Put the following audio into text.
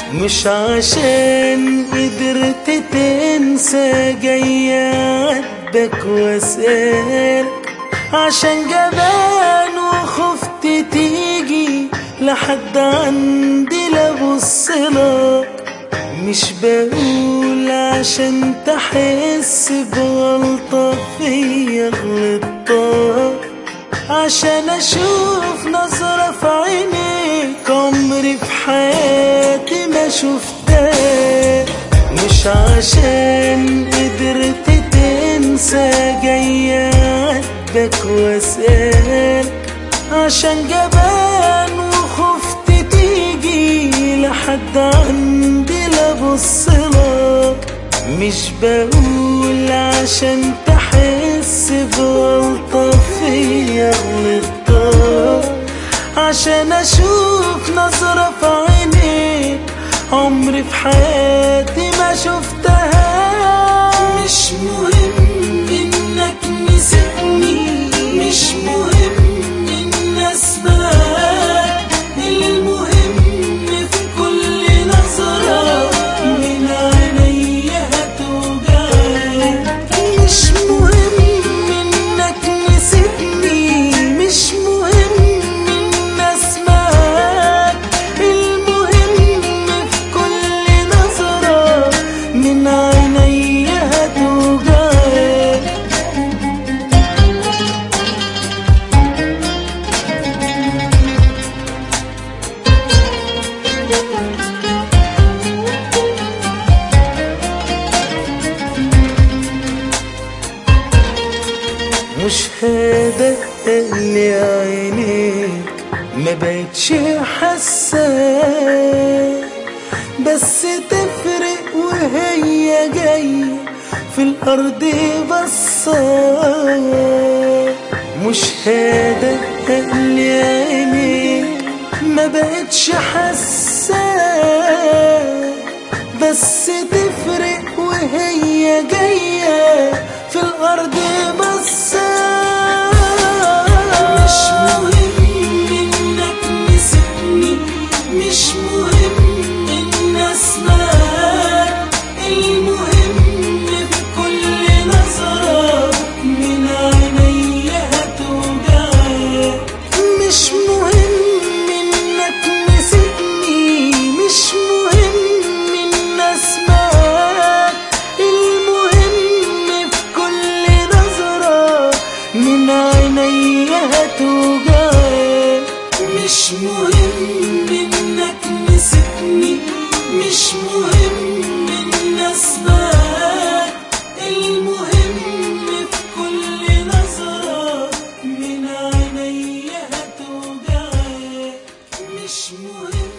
مش عشان قدرت تنسى جاي عاتبك واسألك عشان جبان وخفت تيجي لحد عندي لابصلك مش بقول عشان تحس بغلطة فيا غلطتك عشان اشوف نظرة في عينيك عمري في حياتي ما شفتها مش عشان قدرت تنسى جاي عاتبك واسألك عشان جبان وخفت تيجي لحد عندي لابصلك مش بقول عشان تحس بغلطة فيا غلطتك عشان اشوف نظرة في عينيك عمري في حياتي ما شفتها مش مهم انك نسيتني مش مهم ان اسمعك المهم في كل نظرة من عينيا هتوجعك مش مهم انك نسيتني مش مهم ان اسمعك المهم في كل نظرة من عينيا هتوجعك مش هذا اللي عينيك ما بقتش حاسة بس تفرق وهي جاية في الأرض بصة مش هذا اللي عينيك ما بقتش حاسة بس تفرق وهي جاية في الأرض بصة مش مهم إنك نسيتني مش مهم إن أسمعك المهم في كل نظرة من عينيا هتوجعك مش مهم إنك نسيتني مش مهم إن أسمعك المهم في كل نظرة من عينيا هتوجعك مش مهم إنك نسيتني مش مهم إن أسمعك المهم في كل نظرة من عينيا هتوجعك مش مهم